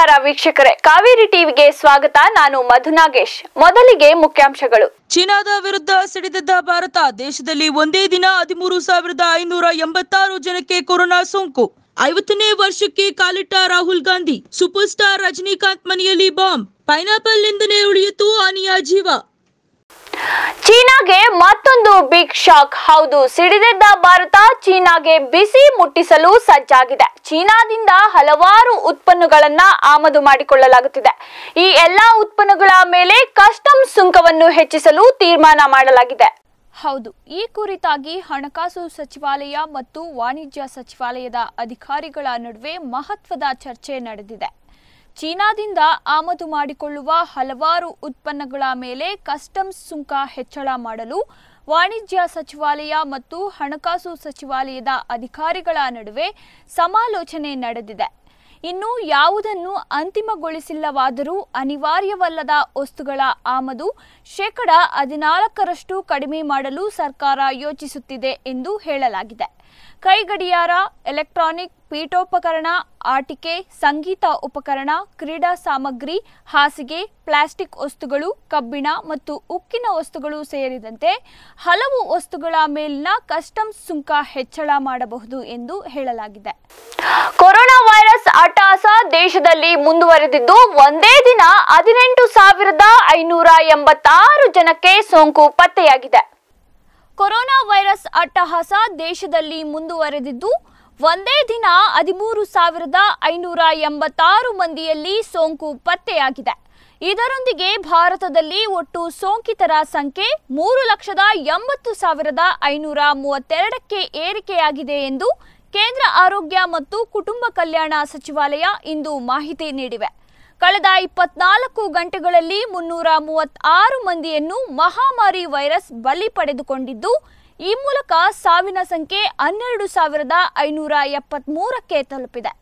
ನಮಸ್ಕಾರ ವೀಕ್ಷಕರೇ ಕಾವೇರಿ ಟಿವಿಗೆ ಸ್ವಾಗತ ನಾನು ಮಧು ನಾಗೇಶ್ ಮೊದಲಿಗೆ ಮುಖ್ಯಾಂಶಗಳು ಚೀನಾದ ವಿರುದ್ಧ ಸಿಡಿದಿದ್ದ ಭಾರತ ದೇಶದಲ್ಲಿ ಒಂದೇ ದಿನ ಹದಿಮೂರು ಸಾವಿರದ ಐನೂರ ಎಂಬತ್ತಾರು ಜನಕ್ಕೆ ಕೊರೋನಾ ಸೋಂಕು ಐವತ್ತನೇ ವರ್ಷಕ್ಕೆ ಕಾಲಿಟ್ಟ ರಾಹುಲ್ ಗಾಂಧಿ ಸೂಪರ್ ಸ್ಟಾರ್ ರಜನಿಕಾಂತ್ ಮನೆಯಲ್ಲಿ ಬಾಂಬ್ ಪೈನಾಪಲ್ ನಿಂದನೆ ಉಳಿಯಿತು ಆನೆಯ ಜೀವ ಚೀನಾಗೆ ಮತ್ತೊಂದು ಬಿಗ್ ಶಾಕ್ ಹೌದು ಸಿಡಿದೆದ್ದ ಭಾರತ ಚೀನಾಗೆ ಬಿಸಿ ಮುಟ್ಟಿಸಲು ಸಜ್ಜಾಗಿದೆ ಚೀನಾದಿಂದ ಹಲವಾರು ಉತ್ಪನ್ನಗಳನ್ನ ಆಮದು ಮಾಡಿಕೊಳ್ಳಲಾಗುತ್ತಿದೆ ಈ ಎಲ್ಲಾ ಉತ್ಪನ್ನಗಳ ಮೇಲೆ ಕಸ್ಟಮ್ಸ್ ಸುಂಕವನ್ನು ಹೆಚ್ಚಿಸಲು ತೀರ್ಮಾನ ಮಾಡಲಾಗಿದೆ ಹೌದು ಈ ಕುರಿತಾಗಿ ಹಣಕಾಸು ಸಚಿವಾಲಯ ಮತ್ತು ವಾಣಿಜ್ಯ ಸಚಿವಾಲಯದ ಅಧಿಕಾರಿಗಳ ನಡುವೆ ಮಹತ್ವದ ಚರ್ಚೆ ನಡೆದಿದೆ ಚೀನಾದಿಂದ ಆಮದು ಮಾಡಿಕೊಳ್ಳುವ ಹಲವಾರು ಉತ್ಪನ್ನಗಳ ಮೇಲೆ ಕಸ್ಟಮ್ಸ್ ಸುಂಕ ಹೆಚ್ಚಳ ಮಾಡಲು ವಾಣಿಜ್ಯ ಸಚಿವಾಲಯ ಮತ್ತು ಹಣಕಾಸು ಸಚಿವಾಲಯದ ಅಧಿಕಾರಿಗಳ ನಡುವೆ ಸಮಾಲೋಚನೆ ನಡೆದಿದೆ ಇನ್ನು ಯಾವುದನ್ನು ಅಂತಿಮಗೊಳಿಸಿಲ್ಲವಾದರೂ ಅನಿವಾರ್ಯವಲ್ಲದ ವಸ್ತುಗಳ ಆಮದು ಶೇಕಡ ಹದಿನಾಲ್ಕರಷ್ಟು ಕಡಿಮೆ ಮಾಡಲು ಸರ್ಕಾರ ಯೋಚಿಸುತ್ತಿದೆ ಎಂದು ಹೇಳಲಾಗಿದೆ ಕೈಗಡಿಯಾರ ಎಲೆಕ್ಟ್ರಾನಿಕ್ ಪೀಠೋಪಕರಣ ಆಟಿಕೆ ಸಂಗೀತ ಉಪಕರಣ ಕ್ರೀಡಾ ಸಾಮಗ್ರಿ ಹಾಸಿಗೆ ಪ್ಲಾಸ್ಟಿಕ್ ವಸ್ತುಗಳು ಕಬ್ಬಿಣ ಮತ್ತು ಉಕ್ಕಿನ ವಸ್ತುಗಳು ಸೇರಿದಂತೆ ಹಲವು ವಸ್ತುಗಳ ಮೇಲಿನ ಕಸ್ಟಮ್ಸ್ ಸುಂಕ ಹೆಚ್ಚಳ ಮಾಡಬಹುದು ಎಂದು ಹೇಳಲಾಗಿದೆ ಕೊರೋನಾ ವೈರಸ್ ಅಟ್ಟಹಾಸ ದೇಶದಲ್ಲಿ ಮುಂದುವರೆದಿದ್ದು ಒಂದೇ ದಿನ ಹದಿನೆಂಟು ಸಾವಿರದ ಐನೂರ ಎಂಬತ್ತಾರು ಜನಕ್ಕೆ ಸೋಂಕು ಪತ್ತೆಯಾಗಿದೆ ಕೊರೋನಾ ವೈರಸ್ ಅಟ್ಟಹಾಸ ದೇಶದಲ್ಲಿ ಮುಂದುವರೆದಿದ್ದು ಒಂದೇ ದಿನ ಹದಿಮೂರು ಸಾವಿರದ ಐನೂರ ಎಂಬತ್ತಾರು ಮಂದಿಯಲ್ಲಿ ಸೋಂಕು ಪತ್ತೆಯಾಗಿದೆ ಇದರೊಂದಿಗೆ ಭಾರತದಲ್ಲಿ ಒಟ್ಟು ಸೋಂಕಿತರ ಸಂಖ್ಯೆ ಮೂರು ಲಕ್ಷದ ಎಂಬತ್ತು ಸಾವಿರದ ಐನೂರ ಮೂವತ್ತೆರಡಕ್ಕೆ ಏರಿಕೆಯಾಗಿದೆ ಎಂದು ಕೇಂದ್ರ ಆರೋಗ್ಯ ಮತ್ತು ಕುಟುಂಬ ಕಲ್ಯಾಣ ಸಚಿವಾಲಯ ಇಂದು ಮಾಹಿತಿ ನೀಡಿವೆ ಕಳೆದ ಇಪ್ಪತ್ನಾಲ್ಕು ಗಂಟೆಗಳಲ್ಲಿ ಮುನ್ನೂರ ಮೂವತ್ತಾರು ಮಂದಿಯನ್ನು ಮಹಾಮಾರಿ ವೈರಸ್ ಬಲಿ ಪಡೆದುಕೊಂಡಿದ್ದು ಈ ಮೂಲಕ ಸಾವಿನ ಸಂಖ್ಯೆ ಹನ್ನೆರಡು ಸಾವಿರದ ಐನೂರ ಎಪ್ಪತ್ಮೂರಕ್ಕೆ ತಲುಪಿದೆ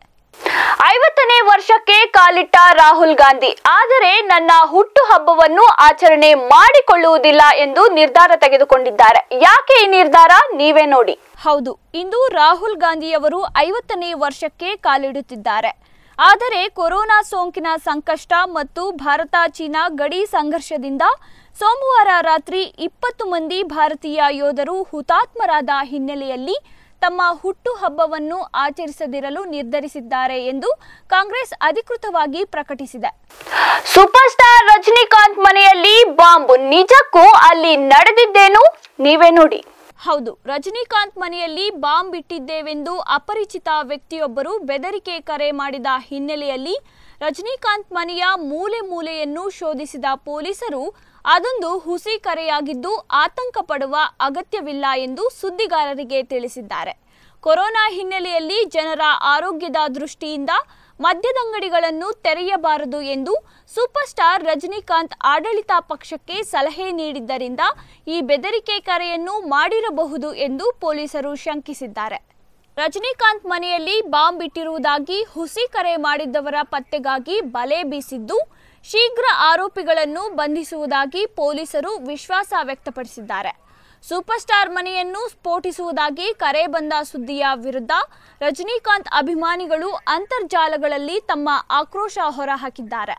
ಐವತ್ತನೇ ವರ್ಷಕ್ಕೆ ಕಾಲಿಟ್ಟ ರಾಹುಲ್ ಗಾಂಧಿ ಆದರೆ ನನ್ನ ಹುಟ್ಟು ಹಬ್ಬವನ್ನು ಆಚರಣೆ ಮಾಡಿಕೊಳ್ಳುವುದಿಲ್ಲ ಎಂದು ನಿರ್ಧಾರ ತೆಗೆದುಕೊಂಡಿದ್ದಾರೆ ಯಾಕೆ ಈ ನಿರ್ಧಾರ ನೀವೇ ನೋಡಿ ಹೌದು ಇಂದು ರಾಹುಲ್ ಗಾಂಧಿಯವರು ಐವತ್ತನೇ ವರ್ಷಕ್ಕೆ ಕಾಲಿಡುತ್ತಿದ್ದಾರೆ ಆದರೆ ಕೊರೋನಾ ಸೋಂಕಿನ ಸಂಕಷ್ಟ ಮತ್ತು ಭಾರತ ಚೀನಾ ಗಡಿ ಸಂಘರ್ಷದಿಂದ ಸೋಮವಾರ ರಾತ್ರಿ ಇಪ್ಪತ್ತು ಮಂದಿ ಭಾರತೀಯ ಯೋಧರು ಹುತಾತ್ಮರಾದ ಹಿನ್ನೆಲೆಯಲ್ಲಿ ತಮ್ಮ ಹುಟ್ಟು ಹಬ್ಬವನ್ನು ಆಚರಿಸದಿರಲು ನಿರ್ಧರಿಸಿದ್ದಾರೆ ಎಂದು ಕಾಂಗ್ರೆಸ್ ಅಧಿಕೃತವಾಗಿ ಪ್ರಕಟಿಸಿದೆ ಸೂಪರ್ ಸ್ಟಾರ್ ರಜನಿಕಾಂತ್ ಮನೆಯಲ್ಲಿ ಬಾಂಬ್ ನಿಜಕ್ಕೂ ಅಲ್ಲಿ ನಡೆದಿದ್ದೇನು ನೀವೇ ನೋಡಿ ಹೌದು ರಜನಿಕಾಂತ್ ಮನೆಯಲ್ಲಿ ಬಾಂಬ್ ಇಟ್ಟಿದ್ದೇವೆಂದು ಅಪರಿಚಿತ ವ್ಯಕ್ತಿಯೊಬ್ಬರು ಬೆದರಿಕೆ ಕರೆ ಮಾಡಿದ ಹಿನ್ನೆಲೆಯಲ್ಲಿ ರಜನಿಕಾಂತ್ ಮನೆಯ ಮೂಲೆ ಮೂಲೆಯನ್ನು ಶೋಧಿಸಿದ ಪೊಲೀಸರು ಅದೊಂದು ಹುಸಿ ಕರೆಯಾಗಿದ್ದು ಆತಂಕ ಪಡುವ ಅಗತ್ಯವಿಲ್ಲ ಎಂದು ಸುದ್ದಿಗಾರರಿಗೆ ತಿಳಿಸಿದ್ದಾರೆ ಕೊರೋನಾ ಹಿನ್ನೆಲೆಯಲ್ಲಿ ಜನರ ಆರೋಗ್ಯದ ದೃಷ್ಟಿಯಿಂದ ಮದ್ಯದಂಗಡಿಗಳನ್ನು ತೆರೆಯಬಾರದು ಎಂದು ಸೂಪರ್ ಸ್ಟಾರ್ ರಜನಿಕಾಂತ್ ಆಡಳಿತ ಪಕ್ಷಕ್ಕೆ ಸಲಹೆ ನೀಡಿದ್ದರಿಂದ ಈ ಬೆದರಿಕೆ ಕರೆಯನ್ನು ಮಾಡಿರಬಹುದು ಎಂದು ಪೊಲೀಸರು ಶಂಕಿಸಿದ್ದಾರೆ ರಜನಿಕಾಂತ್ ಮನೆಯಲ್ಲಿ ಬಾಂಬ್ ಇಟ್ಟಿರುವುದಾಗಿ ಹುಸಿ ಕರೆ ಮಾಡಿದ್ದವರ ಪತ್ತೆಗಾಗಿ ಬಲೆ ಬೀಸಿದ್ದು ಶೀಘ್ರ ಆರೋಪಿಗಳನ್ನು ಬಂಧಿಸುವುದಾಗಿ ಪೊಲೀಸರು ವಿಶ್ವಾಸ ವ್ಯಕ್ತಪಡಿಸಿದ್ದಾರೆ ಸೂಪರ್ ಸ್ಟಾರ್ ಮನೆಯನ್ನು ಸ್ಫೋಟಿಸುವುದಾಗಿ ಕರೆ ಬಂದ ಸುದ್ದಿಯ ವಿರುದ್ಧ ರಜನಿಕಾಂತ್ ಅಭಿಮಾನಿಗಳು ಅಂತರ್ಜಾಲಗಳಲ್ಲಿ ತಮ್ಮ ಆಕ್ರೋಶ ಹೊರಹಾಕಿದ್ದಾರೆ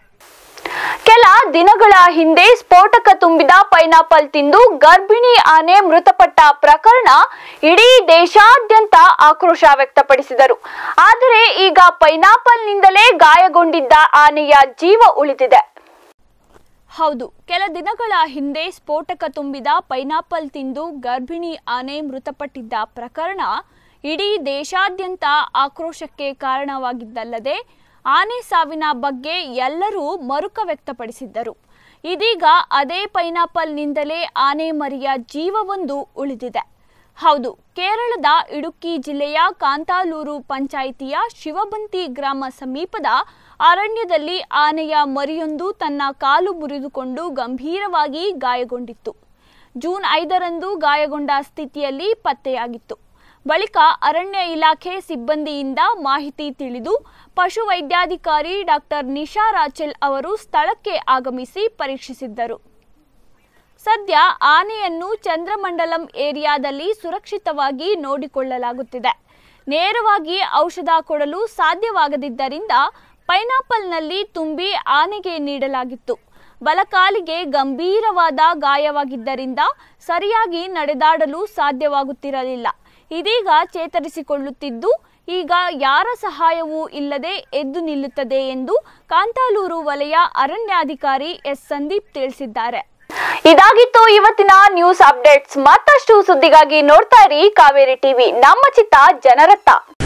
ಕೆಲ ದಿನಗಳ ಹಿಂದೆ ಸ್ಫೋಟಕ ತುಂಬಿದ ಪೈನಾಪಲ್ ತಿಂದು ಗರ್ಭಿಣಿ ಆನೆ ಮೃತಪಟ್ಟ ಪ್ರಕರಣ ಇಡೀ ದೇಶಾದ್ಯಂತ ಆಕ್ರೋಶ ವ್ಯಕ್ತಪಡಿಸಿದರು ಆದರೆ ಈಗ ಪೈನಾಪಲ್ನಿಂದಲೇ ಗಾಯಗೊಂಡಿದ್ದ ಆನೆಯ ಜೀವ ಉಳಿದಿದೆ ಹೌದು ಕೆಲ ದಿನಗಳ ಹಿಂದೆ ಸ್ಫೋಟಕ ತುಂಬಿದ ಪೈನಾಪಲ್ ತಿಂದು ಗರ್ಭಿಣಿ ಆನೆ ಮೃತಪಟ್ಟಿದ್ದ ಪ್ರಕರಣ ಇಡೀ ದೇಶಾದ್ಯಂತ ಆಕ್ರೋಶಕ್ಕೆ ಕಾರಣವಾಗಿದ್ದಲ್ಲದೆ ಆನೆ ಸಾವಿನ ಬಗ್ಗೆ ಎಲ್ಲರೂ ಮರುಕ ವ್ಯಕ್ತಪಡಿಸಿದ್ದರು ಇದೀಗ ಅದೇ ಪೈನಾಪಲ್ನಿಂದಲೇ ಆನೆ ಮರಿಯ ಜೀವವೊಂದು ಉಳಿದಿದೆ ಹೌದು ಕೇರಳದ ಇಡುಕ್ಕಿ ಜಿಲ್ಲೆಯ ಕಾಂತಾಲೂರು ಪಂಚಾಯಿತಿಯ ಶಿವಬಂತಿ ಗ್ರಾಮ ಸಮೀಪದ ಅರಣ್ಯದಲ್ಲಿ ಆನೆಯ ಮರಿಯೊಂದು ತನ್ನ ಕಾಲು ಮುರಿದುಕೊಂಡು ಗಂಭೀರವಾಗಿ ಗಾಯಗೊಂಡಿತ್ತು ಜೂನ್ ಐದರಂದು ಗಾಯಗೊಂಡ ಸ್ಥಿತಿಯಲ್ಲಿ ಪತ್ತೆಯಾಗಿತ್ತು ಬಳಿಕ ಅರಣ್ಯ ಇಲಾಖೆ ಸಿಬ್ಬಂದಿಯಿಂದ ಮಾಹಿತಿ ತಿಳಿದು ಪಶುವೈದ್ಯಾಧಿಕಾರಿ ಡಾಕ್ಟರ್ ನಿಶಾ ರಾಚೆಲ್ ಅವರು ಸ್ಥಳಕ್ಕೆ ಆಗಮಿಸಿ ಪರೀಕ್ಷಿಸಿದ್ದರು ಸದ್ಯ ಆನೆಯನ್ನು ಚಂದ್ರಮಂಡಲಂ ಏರಿಯಾದಲ್ಲಿ ಸುರಕ್ಷಿತವಾಗಿ ನೋಡಿಕೊಳ್ಳಲಾಗುತ್ತಿದೆ ನೇರವಾಗಿ ಔಷಧ ಕೊಡಲು ಸಾಧ್ಯವಾಗದಿದ್ದರಿಂದ ಪೈನಾಪಲ್ನಲ್ಲಿ ತುಂಬಿ ಆನೆಗೆ ನೀಡಲಾಗಿತ್ತು ಬಲಕಾಲಿಗೆ ಗಂಭೀರವಾದ ಗಾಯವಾಗಿದ್ದರಿಂದ ಸರಿಯಾಗಿ ನಡೆದಾಡಲು ಸಾಧ್ಯವಾಗುತ್ತಿರಲಿಲ್ಲ ಇದೀಗ ಚೇತರಿಸಿಕೊಳ್ಳುತ್ತಿದ್ದು ಈಗ ಯಾರ ಸಹಾಯವೂ ಇಲ್ಲದೆ ಎದ್ದು ನಿಲ್ಲುತ್ತದೆ ಎಂದು ಕಾಂತಾಲೂರು ವಲಯ ಅರಣ್ಯಾಧಿಕಾರಿ ಎಸ್ ಸಂದೀಪ್ ತಿಳಿಸಿದ್ದಾರೆ ಇದಾಗಿತ್ತು ಇವತ್ತಿನ ನ್ಯೂಸ್ ಅಪ್ಡೇಟ್ಸ್ ಮತ್ತಷ್ಟು ಸುದ್ದಿಗಾಗಿ ನೋಡ್ತಾ ಇರಿ ಕಾವೇರಿ ಟಿವಿ ನಮ್ಮ ಚಿತ್ತ ಜನರತ್ತ